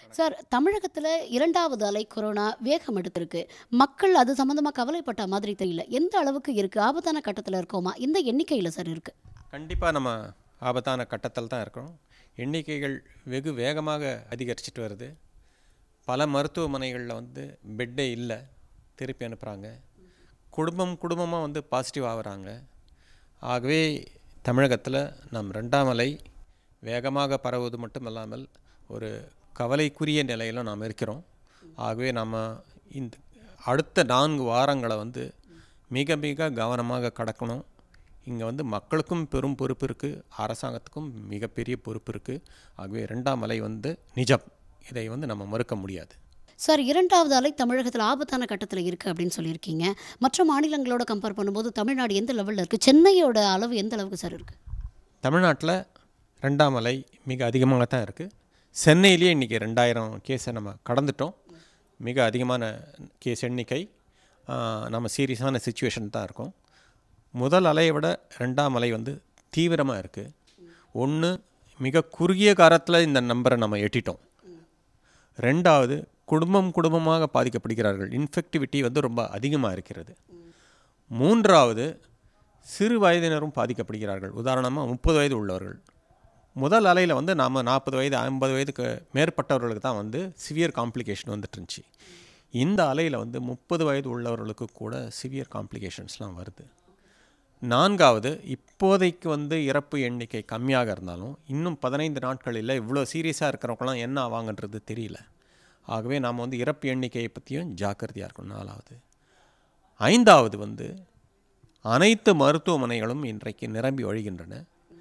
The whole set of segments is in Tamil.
சார் தமிழகத்தில் இரண்டாவது அலை கொரோனா வேகம் எடுத்திருக்கு மக்கள் அது சம்மந்தமாக கவலைப்பட்ட மாதிரி தெரியல எந்த அளவுக்கு இருக்குது ஆபத்தான கட்டத்தில் இருக்கோமா இந்த எண்ணிக்கையில் சார் இருக்குது கண்டிப்பாக நம்ம ஆபத்தான கட்டத்தில் தான் இருக்கிறோம் எண்ணிக்கைகள் வெகு வேகமாக அதிகரிச்சிட்டு வருது பல மருத்துவமனைகளில் வந்து பெட்டே இல்லை திருப்பி அனுப்புகிறாங்க குடும்பம் குடும்பமாக வந்து பாசிட்டிவ் ஆகுறாங்க ஆகவே தமிழகத்தில் நம் ரெண்டாம் அலை வேகமாக பரவுவது மட்டும் இல்லாமல் ஒரு கவலைக்குரிய நிலையில் நாம் இருக்கிறோம் ஆகவே நம்ம இந்த அடுத்த நான்கு வாரங்களை வந்து மிக மிக கவனமாக கடக்கணும் இங்கே வந்து மக்களுக்கும் பெரும் பொறுப்பு இருக்குது அரசாங்கத்துக்கும் மிகப்பெரிய பொறுப்பு இருக்குது ஆகவே ரெண்டாம் அலை வந்து நிஜம் இதை வந்து நம்ம மறுக்க முடியாது சார் இரண்டாவது அலை தமிழகத்தில் ஆபத்தான கட்டத்தில் இருக்குது அப்படின்னு சொல்லியிருக்கீங்க மற்ற மாநிலங்களோட கம்பேர் பண்ணும்போது தமிழ்நாடு எந்த லெவலில் இருக்குது சென்னையோட அளவு எந்த அளவுக்கு சார் இருக்குது தமிழ்நாட்டில் ரெண்டாம் அலை மிக அதிகமாக தான் இருக்குது சென்னையிலேயே இன்றைக்கி ரெண்டாயிரம் கேஸை நம்ம கடந்துட்டோம் மிக அதிகமான கேஸ் எண்ணிக்கை ஆஹ், நம்ம சீரியஸான சுச்சுவேஷன் தான் இருக்கோம் முதல் அலையை விட ரெண்டாம் அலை வந்து தீவிரமாக இருக்குது ஒன்று மிக குறுகிய காலத்தில் இந்த நம்பரை நம்ம எட்டிட்டோம் ரெண்டாவது குடும்பம் குடும்பமாக பாதிக்கப்படுகிறார்கள் இன்ஃபெக்டிவிட்டி வந்து ரொம்ப அதிகமாக இருக்கிறது மூன்றாவது சிறு வயதினரும் பாதிக்கப்படுகிறார்கள் உதாரணமாக முப்பது வயது உள்ளவர்கள் முதல் அலையில் வந்து நாம் நாற்பது வயது ஐம்பது வயதுக்கு மேற்பட்டவர்களுக்கு தான் வந்து சிவியர் காம்ப்ளிகேஷன் வந்துட்டு இருந்துச்சு இந்த அலையில் வந்து முப்பது வயது உள்ளவர்களுக்கு கூட சிவியர் காம்ப்ளிகேஷன்ஸ்லாம் வருது நான்காவது இப்போதைக்கு வந்து இறப்பு எண்ணிக்கை கம்மியாக இருந்தாலும் இன்னும் பதினைந்து நாட்களில் இவ்வளோ சீரியஸாக இருக்கிறவங்களாம் என்ன ஆவாங்கன்றது தெரியல ஆகவே நாம் வந்து இறப்பு எண்ணிக்கையை பற்றியும் ஜாக்கிரதையாக இருக்கணும் நாலாவது ஐந்தாவது வந்து அனைத்து மருத்துவமனைகளும் இன்றைக்கு நிரம்பி வழிகின்றன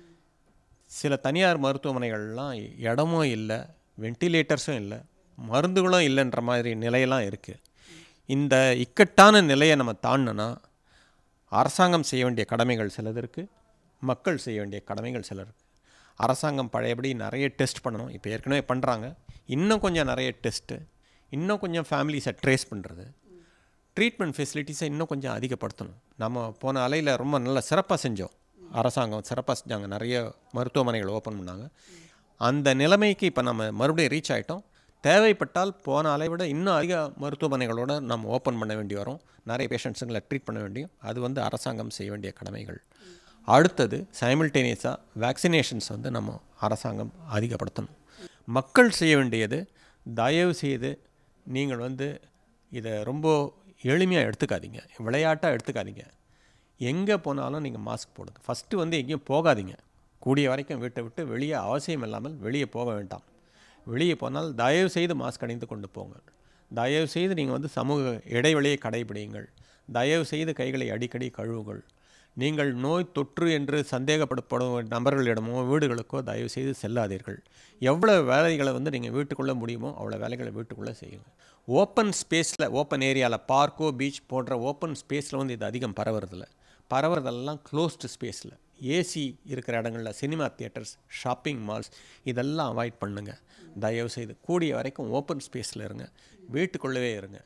சில தனியார் மருத்துவமனைகள்லாம் இடமும் இல்லை வென்டிலேட்டர்ஸும் இல்லை மருந்துகளும் இல்லைன்ற மாதிரி நிலையெல்லாம் இருக்குது இந்த இக்கட்டான நிலையை நம்ம தாண்டினா அரசாங்கம் செய்ய வேண்டிய கடமைகள் சிலது இருக்குது மக்கள் செய்ய வேண்டிய கடமைகள் சிலர் இருக்கு அரசாங்கம் பழையபடி நிறைய டெஸ்ட் பண்ணணும் இப்போ ஏற்கனவே பண்ணுறாங்க இன்னும் கொஞ்சம் நிறைய டெஸ்ட்டு இன்னும் கொஞ்சம் ஃபேமிலிஸை ட்ரேஸ் பண்ணுறது ட்ரீட்மெண்ட் ஃபெசிலிட்டிஸை இன்னும் கொஞ்சம் அதிகப்படுத்தணும் நம்ம போன அலையில் ரொம்ப நல்லா சிறப்பாக செஞ்சோம் அரசாங்கம் சிறப்பாக செஞ்சாங்க நிறைய மருத்துவமனைகள் ஓப்பன் பண்ணாங்க அந்த நிலைமைக்கு இப்போ நம்ம மறுபடியும் ரீச் ஆகிட்டோம் தேவைப்பட்டால் போன அலை விட இன்னும் அதிக மருத்துவமனைகளோட நம்ம ஓப்பன் பண்ண வேண்டி வரும் நிறைய பேஷண்ட்ஸுங்களை ட்ரீட் பண்ண வேண்டியும் அது வந்து அரசாங்கம் செய்ய வேண்டிய கடமைகள் அடுத்தது சைமில்டேனியஸாக வேக்சினேஷன்ஸ் வந்து நம்ம அரசாங்கம் அதிகப்படுத்தணும் மக்கள் செய்ய வேண்டியது தயவு செய்து நீங்கள் வந்து இதை ரொம்ப எளிமையாக எடுத்துக்காதீங்க விளையாட்டாக எடுத்துக்காதீங்க எங்கே போனாலும் நீங்கள் மாஸ்க் போடுங்க ஃபஸ்ட்டு வந்து எங்கேயும் போகாதீங்க கூடிய வரைக்கும் வீட்டை விட்டு வெளியே அவசியம் இல்லாமல் வெளியே போக வேண்டாம் வெளியே போனால் தயவு செய்து மாஸ்க் அணிந்து கொண்டு போங்கள் தயவு செய்து நீங்கள் வந்து சமூக இடைவெளியை கடைபிடியுங்கள் தயவு செய்து கைகளை அடிக்கடி கழுவுங்கள் நீங்கள் நோய் தொற்று என்று சந்தேகப்படப்படும் நபர்களிடமோ வீடுகளுக்கோ தயவு செய்து செல்லாதீர்கள் எவ்வளோ வேலைகளை வந்து நீங்கள் வீட்டுக்குள்ளே முடியுமோ அவ்வளோ வேலைகளை வீட்டுக்குள்ளே செய்யுங்க ஓப்பன் ஸ்பேஸில் ஓப்பன் ஏரியாவில் பார்க்கோ பீச் போன்ற ஓப்பன் ஸ்பேஸில் வந்து இது அதிகம் பரவுறதில்ல பரவுறதெல்லாம் க்ளோஸ்டு ஸ்பேஸில் ஏசி இருக்கிற இடங்களில் சினிமா தியேட்டர்ஸ் ஷாப்பிங் மால்ஸ் இதெல்லாம் அவாய்ட் பண்ணுங்க தயவு செய்து கூடிய வரைக்கும் ஓப்பன் ஸ்பேஸில் இருங்க வீட்டுக்குள்ளவே இருங்க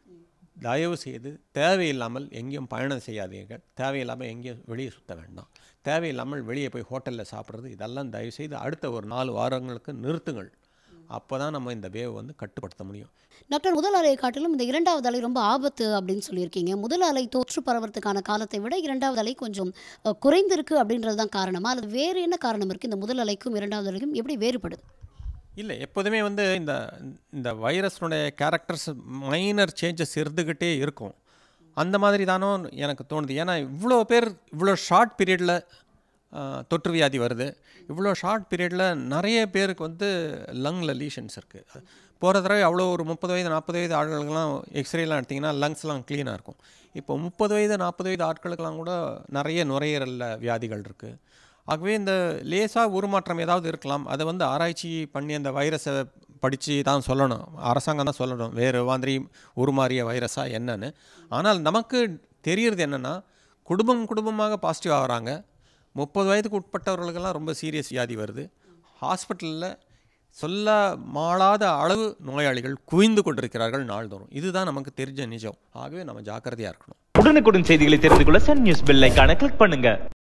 தயவு செய்து தேவையில்லாமல் எங்கேயும் பயணம் செய்யாதீர்கள் தேவையில்லாமல் எங்கேயும் வெளியே சுத்த வேண்டாம் தேவையில்லாமல் வெளியே போய் ஹோட்டலில் சாப்பிட்றது இதெல்லாம் தயவு செய்து அடுத்த ஒரு நாலு வாரங்களுக்கு நிறுத்துங்கள் அப்போ தான் நம்ம இந்த வேவ் வந்து கட்டுப்படுத்த முடியும் டாக்டர் முதல் அலையை காட்டிலும் இந்த இரண்டாவது அலை ரொம்ப ஆபத்து அப்படின்னு சொல்லியிருக்கீங்க முதல் அலை தொற்று பரவறதுக்கான காலத்தை விட இரண்டாவது அலை கொஞ்சம் அஹ், குறைந்திருக்கு அப்படின்றது தான் காரணமா அல்லது வேறு என்ன காரணம் இருக்குது இந்த முதல் அலைக்கும் இரண்டாவது அலைக்கும் எப்படி வேறுபடுது இல்லை எப்போதுமே வந்து இந்த இந்த வைரஸ்னுடைய கேரக்டர்ஸ் மைனர் சேஞ்சஸ் இருந்துக்கிட்டே இருக்கும் அந்த மாதிரி தானோ எனக்கு தோணுது ஏன்னா இவ்வளோ பேர் இவ்வளோ ஷார்ட் பீரியடில் தொற்று வியாதி வருது இவ்வளோ ஷார்ட் பீரியடில் நிறைய பேருக்கு வந்து லங்கில் லீஷன்ஸ் இருக்குது போகிற தடவை அவ்வளோ ஒரு முப்பது வயது நாற்பது வயது ஆட்களுக்கெல்லாம் எக்ஸ்ரேலாம் எடுத்திங்கன்னா லங்ஸ்லாம் க்ளீனாக இருக்கும் இப்போ முப்பது வயது நாற்பது வயது ஆட்களுக்கெல்லாம் கூட நிறைய நுரையீரலில் வியாதிகள் இருக்குது ஆகவே இந்த லேசாக உருமாற்றம் ஏதாவது இருக்கலாம் அதை வந்து ஆராய்ச்சி பண்ணி அந்த வைரஸை படித்து தான் சொல்லணும் அரசாங்கம் தான் சொல்லணும் வேறு மாதிரி உருமாறிய வைரஸா என்னன்னு ஆனால் நமக்கு தெரியறது என்னென்னா குடும்பம் குடும்பமாக பாசிட்டிவ் ஆகுறாங்க முப்பது வயதுக்கு உட்பட்டவர்களுக்கெல்லாம் ரொம்ப சீரியஸ் வியாதி வருது ஹாஸ்பிட்டலில் சொல்ல மாளாத அளவு நோயாளிகள் குவிந்து கொண்டிருக்கிறார்கள் நாள்தோறும் இதுதான் நமக்கு தெரிஞ்ச நிஜம் ஆகவே நம்ம ஜாக்கிரதையாக இருக்கணும் உடனுக்குடன் செய்திகளை தெரிந்து கொள்ள சன் நியூஸ் பெல் ஐகானை கிளிக் பண்ணுங்க